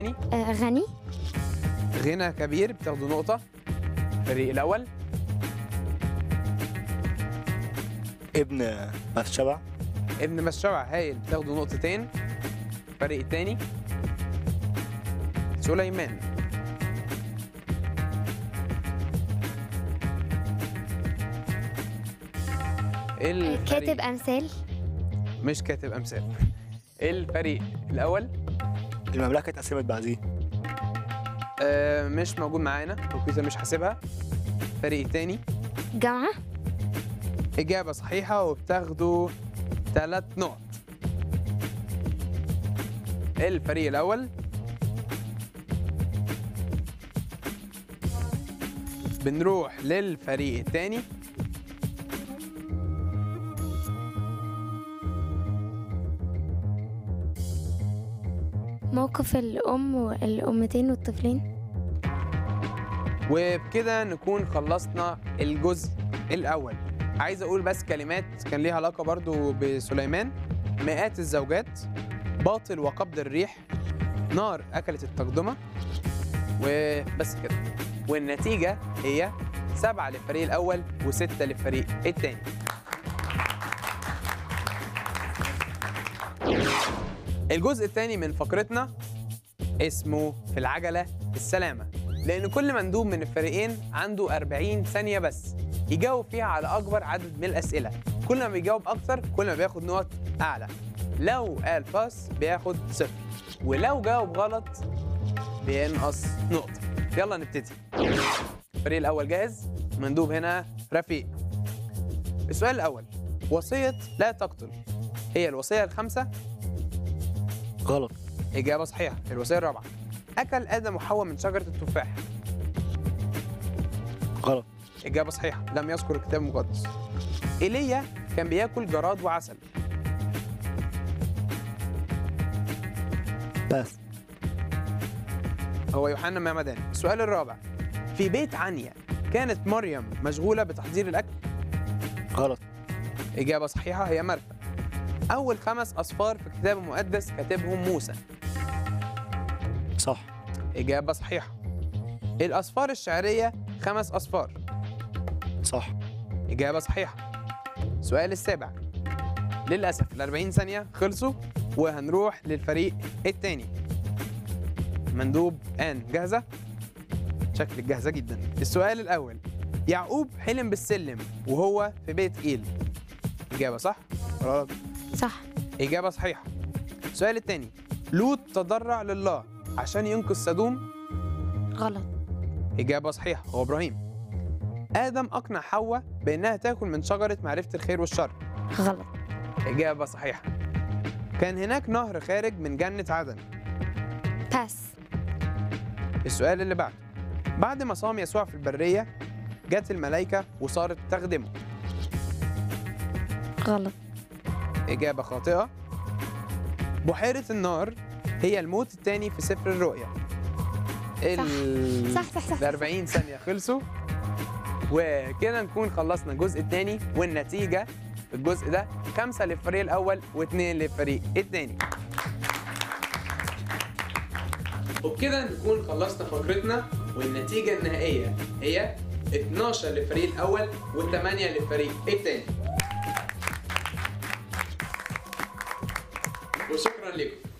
آه غني غنى كبير بتاخدوا نقطة الفريق الأول ابن الشبع ابن مشروع هايل بتاخدوا نقطتين الفريق التاني سليمان الفريق كاتب امثال مش كاتب أمثال الفريق الأول المملكة اتقسمت بعديه آه مش موجود معانا الكويزة مش حاسبها الفريق التاني جامعه إجابة صحيحة وبتاخدوا ثلاث نقط الفريق الأول بنروح للفريق الثاني موقف الام والامتين والطفلين وبكده نكون خلصنا الجزء الأول عايز أقول بس كلمات كان ليها علاقة برضو بسليمان مئات الزوجات باطل وقبض الريح نار أكلت التقدمة وبس كده والنتيجة هي سبعة للفريق الأول وستة للفريق الثاني الجزء الثاني من فقرتنا اسمه في العجلة السلامة لأن كل مندوب من الفريقين عنده 40 ثانية بس يجاوب فيها على أكبر عدد من الأسئلة كل ما بيجاوب أكتر كل ما بياخد نقط أعلى لو قال باس بياخد صفر ولو جاوب غلط بينقص نقطة يلا نبتدي الفريق الأول جاهز مندوب هنا رفيق السؤال الأول وصية لا تقتل هي الوصية الخامسة غلط إجابة صحيحة الوصية الرابعة أكل آدم وحواء من شجرة التفاح غلط إجابة صحيحة لم يذكر الكتاب المقدس إيليا كان بياكل جراد وعسل باس هو يوحنا معمدان السؤال الرابع في بيت عنيا كانت مريم مشغولة بتحضير الأكل غلط إجابة صحيحة هي مرثا أول خمس أصفار في الكتاب المقدس كاتبهم موسى صح إجابة صحيحة الأصفار الشعرية خمس أصفار صح إجابة صحيحة السؤال السابع للأسف ال 40 ثانية خلصوا وهنروح للفريق التاني مندوب آن جاهزة؟ شكلك جاهزة جدا السؤال الأول يعقوب حلم بالسلم وهو في بيت إيل إجابة صح؟ غلط صح إجابة صحيحة السؤال التاني لوط تضرع لله عشان ينقذ سدوم غلط إجابة صحيحة هو إبراهيم آدم أقنع حواء بأنها تاكل من شجرة معرفة الخير والشر غلط إجابة صحيحة كان هناك نهر خارج من جنة عدن باس السؤال اللي بعده بعد ما صام يسوع في البرية جت الملائكة وصارت تخدمه غلط إجابة خاطئة بحيرة النار هي الموت الثاني في سفر الرؤيا ال صح صح صح, ال 40 ثانية خلصوا وكده نكون خلصنا الجزء الثاني والنتيجة في الجزء ده خمسة للفريق الأول واثنين للفريق الثاني وبكده نكون خلصنا فقرتنا والنتيجة النهائية هي 12 للفريق الأول و8 للفريق الثاني وشكرا لكم